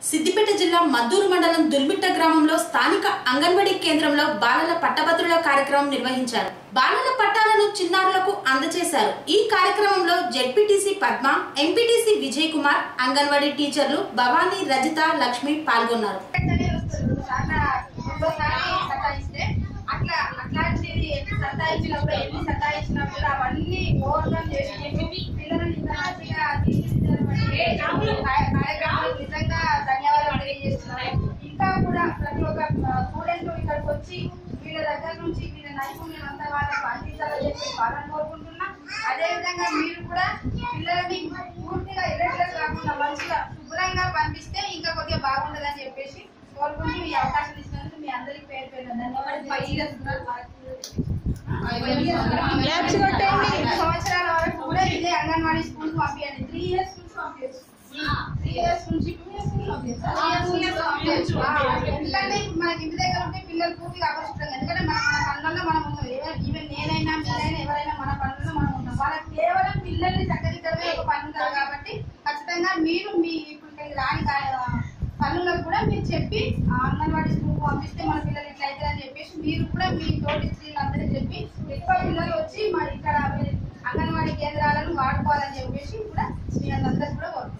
సిద్దిపేట జిల్లా మద్దూరు మండలం దుల్బిట్ట గ్రామంలో స్థానిక అంగన్వాడీ కేంద్రంలో బాలల పట్టభద్రుల కార్యక్రమం నిర్వహించారు బాలల పట్టాలను చిన్నారులకు అందజేశారు ఈ కార్యక్రమంలో జెడ్పీటీసీ పద్మ ఎంపీటీసీ విజయ్ కుమార్ అంగన్వాడీ టీచర్లు భవానీ రజిత లక్ష్మి పాల్గొన్నారు వెంటనే వస్తారు. చాలా ఒక్కోసారి సతాయిస్తే అట్లా అట్లాంటిది సతాయించినప్పుడు ఎన్ని సతాయించినప్పుడు అవన్నీ ఓవర్కమ్ చేసి పిల్లలను ఇంత మంచిగా తీర్చిదిద్దడం కార్య- కార్యక్రమానికి నిజంగా ధన్యవాదాలు తెలియజేస్తున్నాను ఇంకా కూడా ప్రతి ఒక్క స్టూడెంట్ ఇక్కడికి వచ్చి వీళ్ళ దగ్గర నుంచి వీళ్ళ నైపుణ్యం అంతా వాళ్ళకు అందించాలని చెప్పి వాళ్ళని కోరుకుంటున్నా అదే విధంగా మీరు కూడా పిల్లలని పూర్తిగా ఇర్రెగ్యులర్ కాకుండా మంచిగా శుభ్రంగా పంపిస్తే ఇంకా కొద్దిగా బాగుంటుందని చెప్పేసి కోరుకుంటూ ఈ అవకాశం ఇచ్చినందుకు మీ అందరికి పేరు పేరు ధన్యవాదాలు ఫైవ్ ఇయర్స్ ఉన్నారు Claps కొట్టండి. ఐదు సంవత్సరాల వరకు కూడా ఇదే అంగన్వాడీ స్కూల్ పంపించండి త్రీ ఇయర్స్ నుంచి పంపించచ్చు త్రీ ఇయర్స్ నుంచి టూ ఇయర్స్ నుంచి పంపించచ్చు ఆ, ఎందుకంటే ఇప్పుడు మనకి ఇంటి దగ్గర ఉంటే పిల్లలు పూర్తిగా అపరిశుభ్రంగా ఎందుకంటే మన మన పనులలో మనం ఉన్నాం ఈవెన్ నేనైనా మీరైనా ఎవరైనా మన పనులలో మనం ఉన్నాం వాళ్ళకి కేవలం పిల్లల్ని చక్కదిద్దడమే ఒక పని ఉంటుంది కాబట్టి ఖచ్చితంగా మీరు మీ ఇప్పుడు ఇక్కడికి రాని కా- పనులకు కూడా మీరు చెప్పి ఆ అంగన్వాడీ స్కూల్ పంపిస్తే మన పిల్లలు ఇట్లా అవుతారని చెప్పేసి మీరు కూడా మీ తోటి స్త్రీలందరూ చెప్పి ఎక్కువ పిల్లలు వచ్చి మరి ఇక్కడ మీ అంగన్వాడీ కేంద్రాలను వాడుకోవాలని చెప్పేసి కూడా మీ అందరూ కూడా కోరుకుంటున్నాం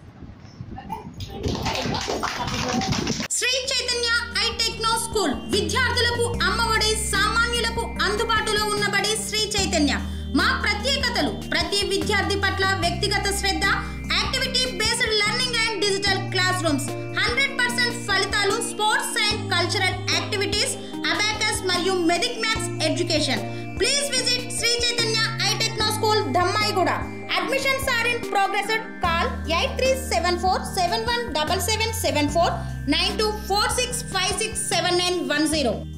okay Sri Chaitanya I techno school విద్యార్థులకు అమ్మఒడి సామాన్యులకు అందుబాటులో ఉన్నబడి శ్రీ చైతన్య మా ప్రత్యేకతలు ప్రతి విద్యార్థి పట్ల వ్యక్తిగత శ్రద్ధ activity based learning and digital classrooms hundred percent ఫలితాలు sports and cultural activities abacus మరియు vedic maths education please visit Sri Chaitanya I techno school Dammaiguda admissions are in progress call eight three seven four seven one double seven seven four nine two four six five six seven nine one zero